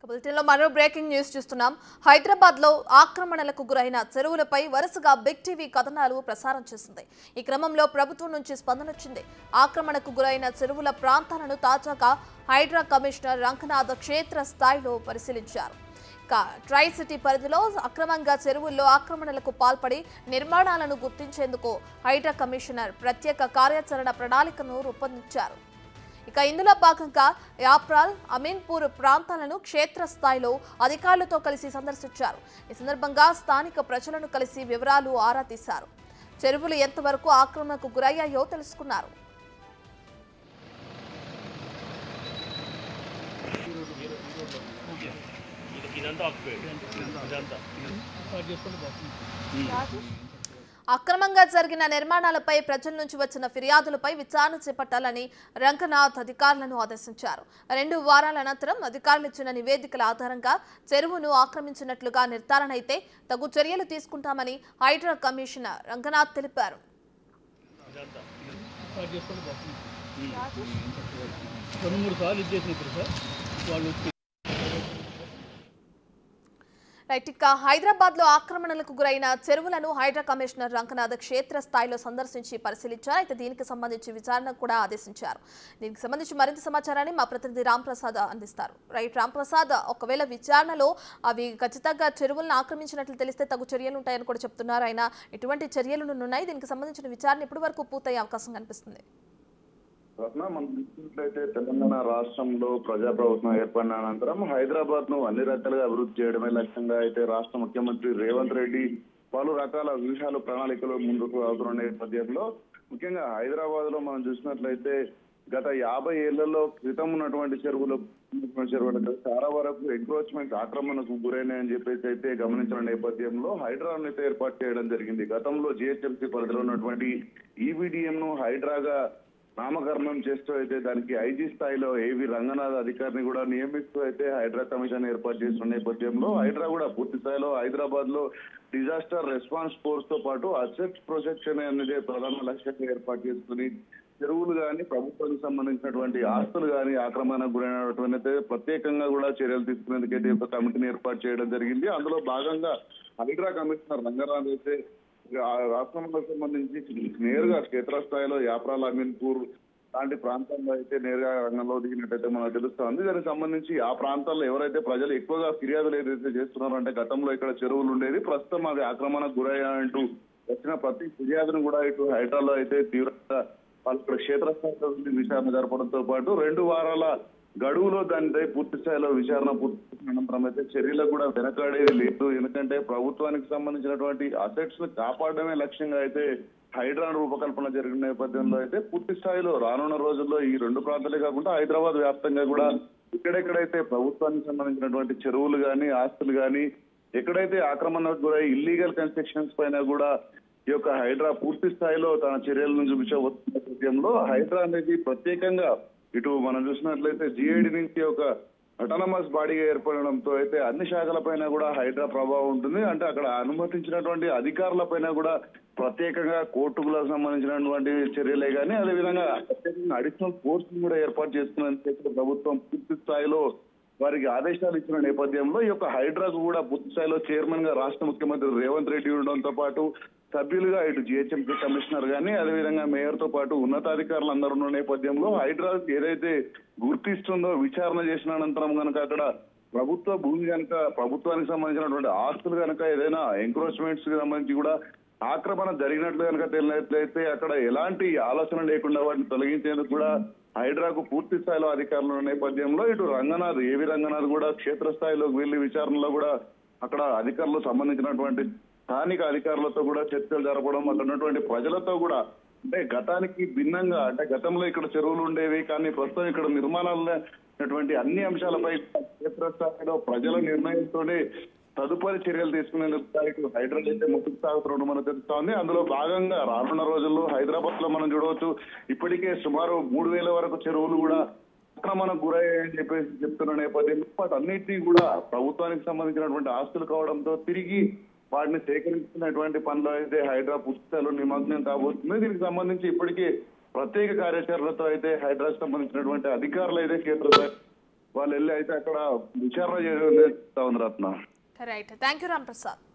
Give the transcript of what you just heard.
బులెటిన్లో మరో breaking news చూస్తున్నాం హైదరాబాద్ లో ఆక్రమణలకు గురైన చెరువులపై వరుసగా బిగ్ టీవీ కథనాలు ప్రసారం చేసింది ఈ క్రమంలో ప్రభుత్వం నుంచి స్పందన వచ్చింది ఆక్రమణకు గురైన చెరువుల ప్రాంతాలను తాజాగా హైడ్రా కమిషనర్ రంగనాథ్ క్షేత్ర స్థాయిలో పరిశీలించారు ఇక ట్రై సిటీ పరిధిలో అక్రమంగా చెరువుల్లో ఆక్రమణలకు పాల్పడి నిర్మాణాలను గుర్తించేందుకు హైడ్రా కమిషనర్ ప్రత్యేక కార్యాచరణ ప్రణాళికను రూపొందించారు ఇక ఇందులో భాగంగా యాప్రాల్ అమీన్పూర్ ప్రాంతాలను క్షేత్రస్థాయిలో అధికారులతో కలిసి సందర్శించారు ఈ సందర్భంగా స్థానిక ప్రజలను కలిసి వివరాలు ఆరా తీశారు చెరువులు ఎంతవరకు ఆక్రమణకు గురయ్యాయో తెలుసుకున్నారు ఇదంతా ఆక్యుపైడ్ ఇదంతా అక్రమంగా జరిగిన నిర్మాణాలపై ప్రజల నుంచి వచ్చిన ఫిర్యాదులపై విచారణ చేపట్టాలని రంగనాథ్ అధికారులను ఆదేశించారు రెండు వారాల అనంతరం అధికారులు ఇచ్చిన నివేదికల ఆధారంగా చెరువును ఆక్రమించినట్లుగా నిర్ధారణ అయితే తగు చర్యలు తీసుకుంటామని హైడ్రా కమిషనర్ రంగనాథ్ తెలిపారు రెండు మూడు సార్లు ఇచ్చేసినప్పుడు సార్ వాళ్ళు వచ్చి రైట్ ఇక హైదరాబాద్ లో ఆక్రమణలకు గురైన చెరువులను హైడ్రా కమిషనర్ రంగనాథ్ క్షేత్ర స్థాయిలో సందర్శించి పరిశీలించారు అయితే దీనికి సంబంధించి విచారణ కూడా ఆదేశించారు దీనికి సంబంధించి మరింత సమాచారాన్ని మా ప్రతినిధి రామ్ ప్రసాద్ అందిస్తారు రైట్ రామ్ ప్రసాద్ ఒకవేళ విచారణలో అవి ఖచ్చితంగా చెరువులను ఆక్రమించినట్లు తెలిస్తే తగు చర్యలు ఉంటాయని కూడా చెప్తున్నారు ఆయన ఎటువంటి చర్యలు ఉన్నాయి దీనికి సంబంధించిన విచారణ ఇప్పటి వరకు పూర్తయ్యే అవకాశం కనిపిస్తుంది రత్న మనం చూసినట్లయితే తెలంగాణ రాష్ట్రంలో ప్రజాప్రభుత్వం ఏర్పడిన అనంతరం హైదరాబాద్ ను అన్ని రకాలుగా అభివృద్ధి చేయడమే లక్ష్యంగా అయితే రాష్ట్ర ముఖ్యమంత్రి రేవంత్ రెడ్డి పలు రకాల వ్యూహాలు ప్రణాళికలు ముందుకు అవుతున్న నేపథ్యంలో ముఖ్యంగా హైదరాబాద్ లో మనం చూసినట్లయితే గత యాభై ఏళ్లలో క్రితం ఉన్నటువంటి చెరువులు ఉన్నటువంటి చెరువులకు చాలా వరకు ఎంక్రోచ్మెంట్ ఆక్రమణకు గురైనాయని చెప్పేసి అయితే గమనించిన నేపథ్యంలో హైడ్రాను అయితే ఏర్పాటు చేయడం జరిగింది గతంలో జిహెచ్ఎంసీ పరిధిలో ఉన్నటువంటి ఈవీడీఎం ను హైడ్రాగా నామకరణం చేస్తూ అయితే దానికి ఐజీ స్థాయిలో ఏవి రంగనాథ్ అధికారిని కూడా నియమిస్తూ అయితే హైడ్రా కమిషన్ ఏర్పాటు చేస్తున్న నేపథ్యంలో హైడ్రా కూడా పూర్తి స్థాయిలో హైదరాబాద్ లో డిజాస్టర్ రెస్పాన్స్ ఫోర్స్ తో పాటు అసెట్ ప్రొజెక్షన్ అనేది ప్రధాన లక్ష్యంగా ఏర్పాటు చేసుకుని చెరువులు కానీ ప్రభుత్వానికి సంబంధించినటువంటి ఆస్తులు కానీ ఆక్రమణకు గురైనటువంటి అయితే ప్రత్యేకంగా కూడా చర్యలు తీసుకునేందుకైతే ఒక కమిటీని ఏర్పాటు చేయడం జరిగింది అందులో భాగంగా హైడ్రా కమిషనర్ రంగనాథ్ అయితే ఆ రాష్ట్రంలో సంబంధించి నేరుగా క్షేత్రస్థాయిలో యాప్రాల్ అమీన్పూర్ లాంటి ప్రాంతాల్లో అయితే నేరుగా రంగంలో దిగినట్టయితే మనకు తెలుస్తుంది దానికి సంబంధించి ఆ ప్రాంతాల్లో ఎవరైతే ప్రజలు ఎక్కువగా ఫిర్యాదులు ఏదైతే చేస్తున్నారో అంటే గతంలో ఇక్కడ చెరువులు ఉండేది ప్రస్తుతం అవి ఆక్రమణకు గురయ్యాయంటూ వచ్చిన ప్రతి ఫిర్యాదును కూడా ఇటు హైడ్రాలో అయితే తీవ్రంగా వాళ్ళు ఇక్కడ క్షేత్రస్థాయిలో ఉండి విచారణ జరపడంతో పాటు రెండు వారాల గడువులో దానిపై పూర్తి స్థాయిలో విచారణ పూర్తి చేసిన అనంతరం అయితే చర్యలకు కూడా వెనకాడేది లేదు ఎందుకంటే ప్రభుత్వానికి సంబంధించినటువంటి అసెట్స్ ను కాపాడడమే లక్ష్యంగా అయితే హైడ్రా రూపకల్పన జరిగిన నేపథ్యంలో అయితే పూర్తి స్థాయిలో రానున్న రోజుల్లో ఈ రెండు ప్రాంతాలే కాకుండా హైదరాబాద్ వ్యాప్తంగా కూడా ఎక్కడెక్కడైతే ప్రభుత్వానికి సంబంధించినటువంటి చెరువులు గాని ఆస్తులు గాని ఎక్కడైతే ఆక్రమణకు గురై ఇల్లీగల్ కన్స్ట్రక్షన్స్ పైన కూడా ఈ యొక్క హైడ్రా పూర్తి స్థాయిలో తన చర్యలను చూపించబోతున్న నేపథ్యంలో హైడ్రా అనేది ప్రత్యేకంగా ఇటు మనం చూసినట్లయితే జిఐడి నుంచి ఒక అటానమస్ బాడీగా ఏర్పడడంతో అయితే అన్ని శాఖలపైన కూడా హైడ్రా ప్రభావం ఉంటుంది అంటే అక్కడ అనుమతించినటువంటి అధికారులపైన కూడా ప్రత్యేకంగా కోర్టులకు సంబంధించినటువంటి చర్యలే కానీ అదేవిధంగా ప్రత్యేకంగా అడిషనల్ ఫోర్స్ కూడా ఏర్పాటు చేసుకున్నందుకు ప్రభుత్వం పూర్తి స్థాయిలో వారికి ఆదేశాలు ఇచ్చిన నేపథ్యంలో ఈ యొక్క హైడ్రాకు కూడా పూర్తి స్థాయిలో చైర్మన్ గా రాష్ట్ర ముఖ్యమంత్రి రేవంత్ రెడ్డి ఉండడంతో పాటు సభ్యులుగా ఇటు జిహెచ్ఎంసీ కమిషనర్ గానీ అదేవిధంగా మేయర్ తో పాటు ఉన్నతాధికారులు అందరూ ఉన్న నేపథ్యంలో హైడ్రా ఏదైతే గుర్తిస్తుందో విచారణ చేసిన అనంతరం కనుక అక్కడ ప్రభుత్వ భూమి కనుక ప్రభుత్వానికి సంబంధించినటువంటి ఆస్తులు కనుక ఏదైనా ఎంక్రోచ్మెంట్స్ కి సంబంధించి కూడా ఆక్రమణ జరిగినట్లు కనుక తెలియనట్లయితే అక్కడ ఎలాంటి ఆలోచన లేకుండా వాటిని తొలగించేందుకు కూడా హైడ్రాకు పూర్తి స్థాయిలో అధికారులు ఉన్న నేపథ్యంలో ఇటు రంగనాథ్ ఏవి రంగనాథ్ కూడా క్షేత్రస్థాయిలోకి వెళ్లి విచారణలో కూడా అక్కడ అధికారులు సంబంధించినటువంటి స్థానిక అధికారులతో కూడా చర్చలు జరపడం అక్కడ ఉన్నటువంటి ప్రజలతో కూడా అంటే గతానికి భిన్నంగా అంటే గతంలో ఇక్కడ చెరువులు ఉండేవి కానీ ప్రస్తుతం ఇక్కడ నిర్మాణాలటువంటి అన్ని అంశాలపై క్షేత్రస్థాయిలో ప్రజల నిర్ణయంతోనే తదుపరి చర్యలు తీసుకునేందుకు ఇటు హైదరాబాద్ అయితే ముందుకు సాగుతున్నట్టు మనకు తెలుస్తోంది అందులో భాగంగా రానున్న రోజుల్లో హైదరాబాద్ లో మనం చూడవచ్చు ఇప్పటికే సుమారు మూడు వేల వరకు చెరువులు కూడా ఆక్రమణకు గురయ్యాయని చెప్పేసి చెప్తున్న నేపథ్యంలో వాటన్నిటినీ కూడా ప్రభుత్వానికి సంబంధించినటువంటి ఆస్తులు కావడంతో తిరిగి వాటిని సేకరించినటువంటి పనులు అయితే హైదరాబాద్ పుస్తకాలు నిమగ్నం కాబోతుంది దీనికి సంబంధించి ఇప్పటికే ప్రత్యేక కార్యాచరణతో అయితే హైదరాబాద్ సంబంధించినటువంటి అధికారులు అయితే క్షేత్ర వాళ్ళు వెళ్ళి అయితే అక్కడ విచారణ చేయాలి Ratna right thank you Ram Prasad